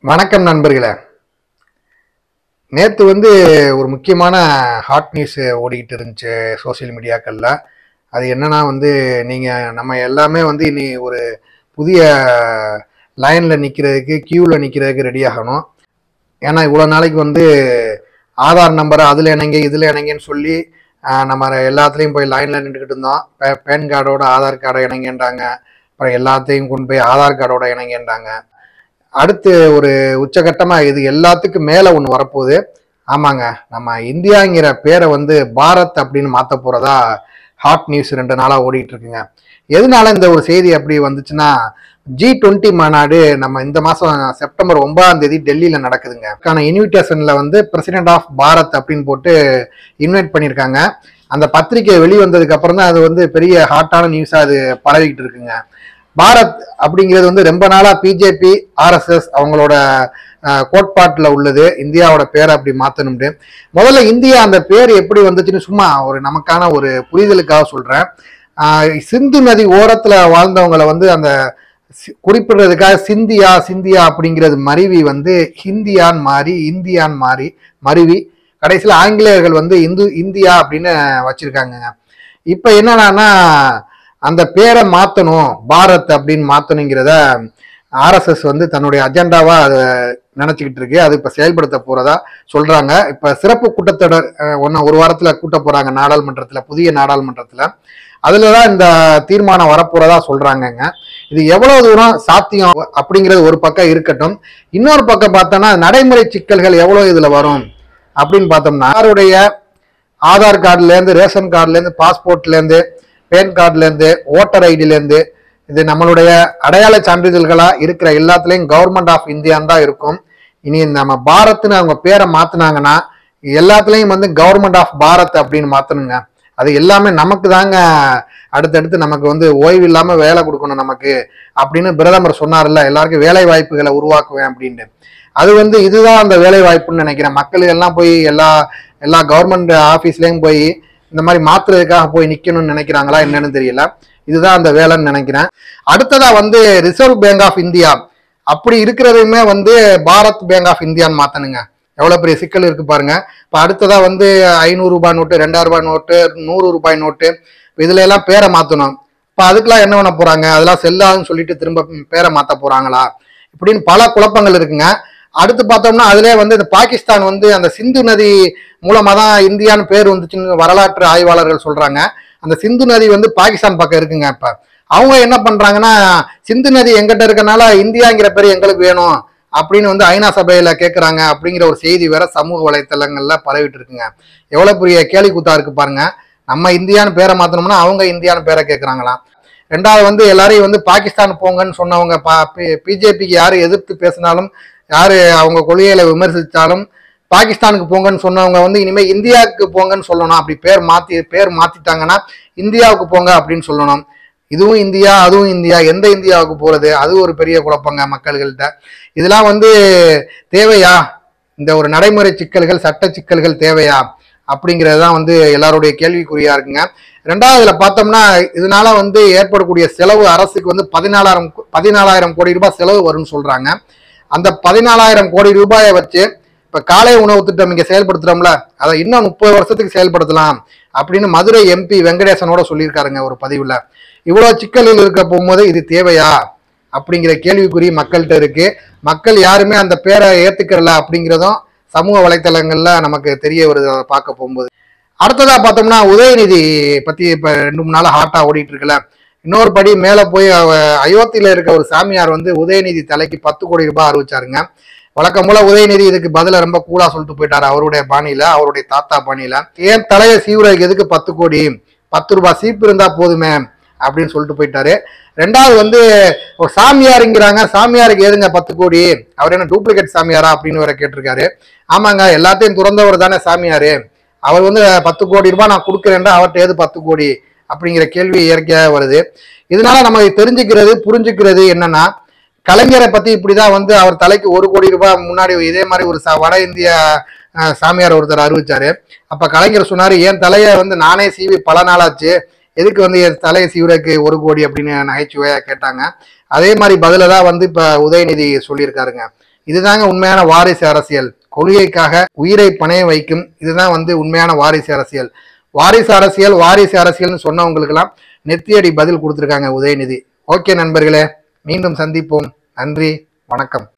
வணக்கம் நண்பர்களே நேற்று வந்து ஒரு முக்கியமான ஹாட் நியூஸ் ஓடிக்கிட்டு இருந்துச்சு சோஷியல் மீடியாக்களில் அது என்னன்னா வந்து நீங்கள் நம்ம எல்லாமே வந்து இனி ஒரு புதிய லைனில் நிற்கிறதுக்கு க்யூவில் நிற்கிறதுக்கு ரெடி ஆகணும் ஏன்னா இவ்வளோ நாளைக்கு வந்து ஆதார் நம்பரை அதில் இணைங்க இதில் இணைங்கன்னு சொல்லி ஆஹ், நம்ம எல்லாத்துலேயும் போய் லைனில் நின்றுக்கிட்டு இருந்தோம் பே- பேன் கார்டோட ஆதார் கார்டை இணைங்கன்றாங்க அப்புறம் எல்லாத்தையும் கொண்டு போய் ஆதார் கார்டோட இணைங்கன்றாங்க அடுத்து ஒரு உச்சகட்டமா இது எல்லாத்துக்கும் மேல ஒன்று வரப்போகுது ஆமாங்க நம்ம இந்தியாங்கிற பேரை வந்து பாரத் அப்படின்னு மாத்த போறதா ஹாட் நியூஸ் ரெண்டு நாளா ஓடிட்டு இருக்குங்க எதனால இந்த ஒரு செய்தி அப்படி வந்துச்சுன்னா ஜி டுவெண்ட்டி மாநாடு நம்ம இந்த மாசம் செப்டம்பர் ஒன்பதாம் தேதி டெல்லியில நடக்குதுங்க அதுக்கான இன்விடேஷன்ல வந்து பிரசிடென்ட் ஆஃப் பாரத் அப்படின்னு போட்டு இன்வைட் பண்ணியிருக்காங்க அந்த பத்திரிக்கை வெளிவந்ததுக்கு அப்புறம் தான் அது வந்து பெரிய ஹாட்டான நியூஸா அது பரவிக்கிட்டு இருக்குங்க பாரத் அப்படிங்கிறது வந்து ரொம்ப நாளா பிஜேபி ஆர்எஸ்எஸ் அவங்களோட அஹ், கோட்பாட்டுல உள்ளது இந்தியாவோட பேரை அப்படி மாத்தணும்னு முதல்ல இந்தியா அந்த பேர் எப்படி வந்துச்சுன்னு சும்மா ஒரு நமக்கான ஒரு புரிதலுக்காக சொல்றேன் அஹ், சிந்து நதி ஓரத்துல வாழ்ந்தவங்களை வந்து அந்த சி- குறிப்பிடுறதுக்காக சிந்தியா சிந்தியா அப்படிங்கிறது மருவி வந்து ஹிந்தியான்னு மாறி இந்தியான்னு மாறி மருவி கடைசியில் ஆங்கிலேயர்கள் வந்து இந்து இந்தியா அப்படின்னு வச்சிருக்காங்க இப்போ என்னடான்னா அந்த பேரை மாற்றணும் பாரத் அப்படின்னு மாற்றணுங்கிறத ஆர்எஸ்எஸ் வந்து தன்னுடைய அஜெண்டாவா அதை நினச்சிக்கிட்டு இருக்கு அது இப்போ செயல்படுத்த போறதா சொல்றாங்க இப்போ சிறப்பு கூட்டத்தொடர் ஒன்று ஒரு வாரத்தில் கூட்ட போறாங்க நாடாளுமன்றத்தில் புதிய நாடாளுமன்றத்தில் அதில் தான் இந்த தீர்மானம் வரப்போறதா சொல்றாங்கங்க இது எவ்வளவு தூரம் சாத்தியம் அப்படிங்கிறது ஒரு பக்கம் இருக்கட்டும் இன்னொரு பக்கம் பார்த்தோம்னா நடைமுறை சிக்கல்கள் எவ்வளவு இதுல வரும் அப்படின்னு பார்த்தோம்னா யாருடைய ஆதார் கார்டுலேருந்து ரேஷன் கார்டுலேருந்து பாஸ்போர்ட்லேருந்து பேன் கார்டுலேருந்து ஓட்டர் ஐடிலேருந்து இது நம்மளுடைய அடையாள சான்றிதழ்களா இருக்கிற எல்லாத்துலேயும் கவர்மெண்ட் ஆஃப் இந்தியான்னு தான் இருக்கும் இனி நம்ம பாரத்னு அவங்க பேரை மாத்தினாங்கன்னா எல்லாத்துலேயும் வந்து கவர்மெண்ட் ஆஃப் பாரத் அப்படின்னு மாத்தணுங்க அது எல்லாமே நமக்கு தாங்க அடுத்தடுத்து நமக்கு வந்து ஓய்வு இல்லாம வேலை கொடுக்கணும் நமக்கு அப்படின்னு பிரதமர் சொன்னார்ல எல்லாருக்கும் வேலை வாய்ப்புகளை உருவாக்குவேன் அப்படின்ட்டு அது வந்து இதுதான் அந்த வேலை வாய்ப்புன்னு நினைக்கிறேன் மக்கள் எல்லாம் போய் எல்லா எல்லா கவர்மெண்ட் ஆஃபீஸ்லயும் போய் இந்த மாதிரி மாத்துறதுக்காக போய் நிக்கணும்னு நினைக்கிறாங்களா என்னன்னு தெரியல இதுதான் அந்த வேலைன்னு நினைக்கிறேன் அடுத்ததா வந்து ரிசர்வ் பேங்க் ஆஃப் இந்தியா அப்படி இருக்கிறதையுமே வந்து பாரத் பேங்க் ஆஃப் இந்தியான்னு மாத்தணுங்க எவ்வளவு பெரிய சிக்கல் இருக்கு பாருங்க இப்ப அடுத்ததா வந்து ஐநூறு ரூபாய் நோட்டு ரெண்டாயிரம் ரூபாய் நோட்டு நூறு ரூபாய் நோட்டு இப்ப இதுல எல்லாம் பேரை மாத்தணும் இப்ப அதுக்கெல்லாம் என்ன பண்ண போறாங்க அதெல்லாம் செல்லாதுன்னு சொல்லிட்டு திரும்ப பேரை மாத்த போறாங்களா இப்படின்னு பல குழப்பங்கள் இருக்குங்க அடுத்து பார்த்தோம்னா அதுலயே வந்து இந்த பாகிஸ்தான் வந்து அந்த சிந்து நதி மூலமா தான் இந்தியான்னு பேர் வந்துச்சுன்னு வரலாற்று ஆய்வாளர்கள் சொல்றாங்க அந்த சிந்து நதி வந்து பாகிஸ்தான் பக்கம் இருக்குங்க இப்ப அவங்க என்ன பண்றாங்கன்னா சிந்து நதி எங்கிட்ட இருக்கனால இந்தியாங்கிற பேர் எங்களுக்கு வேணும் அப்படின்னு வந்து ஐநா சபையில கேக்குறாங்க அப்படிங்கிற ஒரு செய்தி வேற சமூக வலைத்தளங்கள்ல பரவிட்டு இருக்குங்க எவ்வளவு பெரிய கேலி கூத்தா இருக்கு பாருங்க நம்ம இந்தியான்னு பேரை மாத்தணும்னா அவங்க இந்தியான்னு பேரை கேக்குறாங்களாம் ரெண்டாவது வந்து எல்லாரையும் வந்து பாகிஸ்தான் போங்கன்னு சொன்னவங்க பிஜேபிக்கு யாரு எதிர்த்து பேசினாலும் யாரு அவங்க கொள்கைகளை விமர்சித்தாலும் பாகிஸ்தானுக்கு போங்கன்னு சொன்னவங்க வந்து இனிமே இந்தியாவுக்கு போங்கன்னு சொல்லணும் அப்படி பேர் மாத்தி பேர் மாத்திட்டாங்கன்னா இந்தியாவுக்கு போங்க அப்படின்னு சொல்லணும் இதுவும் இந்தியா அதுவும் இந்தியா எந்த இந்தியாவுக்கு போறது அது ஒரு பெரிய குழப்பங்க மக்கள்கள்ட்ட இதெல்லாம் வந்து தேவையா இந்த ஒரு நடைமுறை சிக்கல்கள் சட்ட சிக்கல்கள் தேவையா அப்படிங்கிறது தான் வந்து எல்லாருடைய கேள்விக்குறியா இருக்குங்க ரெண்டாவது இதுல பார்த்தோம்னா இதனால வந்து ஏற்படக்கூடிய செலவு அரசுக்கு வந்து பதினாலாயிரம் பதினாலாயிரம் கோடி ரூபாய் செலவு வரும்னு சொல்றாங்க அந்த பதினாலாயிரம் கோடி ரூபாயை வச்சு இப்ப காலை உணவு திட்டம் இங்க செயல்படுத்துறோம்ல அதை இன்னும் முப்பது வருஷத்துக்கு செயல்படுத்தலாம் அப்படின்னு மதுரை எம்பி வெங்கடேசனோட சொல்லியிருக்காருங்க ஒரு பதிவுல இவ்வளவு சிக்கலில் இருக்க போகும்போது இது தேவையா அப்படிங்கிற கேள்விக்குறி மக்கள்கிட்ட இருக்கு மக்கள் யாருமே அந்த பேரை ஏத்துக்கிறல அப்படிங்கிறதும் சமூக வலைத்தளங்கள்ல நமக்கு தெரிய வருது அதை பார்க்க போகும்போது அடுத்ததா பார்த்தோம்னா உதயநிதி பத்தி இப்ப ரெண்டு மூணு நாளா ஹாட்டா ஓடிட்டு இருக்குல்ல இன்னொரு படி மேல போய் அவ- அயோத்தியில இருக்க ஒரு சாமியார் வந்து உதயநிதி தலைக்கு பத்து கோடி ரூபாய் அறிவிச்சாருங்க வழக்கம் போல உதயநிதி இதுக்கு பதில ரொம்ப கூலா சொல்லிட்டு போயிட்டாரு அவருடைய பாணியில அவருடைய தாத்தா பாணியில ஏன் தலையை சீவுறதுக்கு எதுக்கு பத்து கோடி பத்து ரூபாய் சீப்பு இருந்தா போதுமே அப்படின்னு சொல்லிட்டு போயிட்டாரு ரெண்டாவது வந்து ஒரு சாமியாருங்கிறாங்க சாமியாருக்கு ஏதுங்க பத்து கோடி அவர் என்ன டூப்ளிகேட் சாமியாரா அப்படின்னு வேற கேட்டிருக்காரு ஆமாங்க எல்லாத்தையும் துறந்தவர் தானே சாமியாரு அவர் வந்து பத்து கோடி ரூபாய் நான் கொடுக்குறேன்டா அவர்கிட்ட ஏது பத்து கோடி அப்படிங்கிற கேள்வி இயற்கையாக வருது இதனால நம்ம தெரிஞ்சுக்கிறது புரிஞ்சுக்கிறது என்னன்னா கலைஞரை பத்தி இப்படிதான் வந்து அவர் தலைக்கு ஒரு கோடி ரூபாய் முன்னாடி இதே மாதிரி ஒரு ச- வட இந்திய அஹ், சாமியார் ஒருத்தர் அறிவிச்சாரு அப்ப கலைஞர் சொன்னாரு என் தலையை வந்து நானே சீவி பல நாளாச்சு எதுக்கு வந்து என் தலையை சீவுறதுக்கு ஒரு கோடி அப்படின்னு நகைச்சுவையா கேட்டாங்க அதே மாதிரி பதில தான் வந்து இப்ப உதயநிதி சொல்லியிருக்காருங்க இதுதாங்க உண்மையான வாரிசு அரசியல் கொள்கைக்காக உயிரை பணைய வைக்கும் இதுதான் வந்து உண்மையான வாரிசு அரசியல் வாரிசு அரசியல் வாரிசு அரசியல்னு சொன்னவங்களுக்கெல்லாம் நெத்தியடி பதில் கொடுத்துருக்காங்க உதயநிதி ஓகே நண்பர்களே மீண்டும் சந்திப்போம் நன்றி வணக்கம்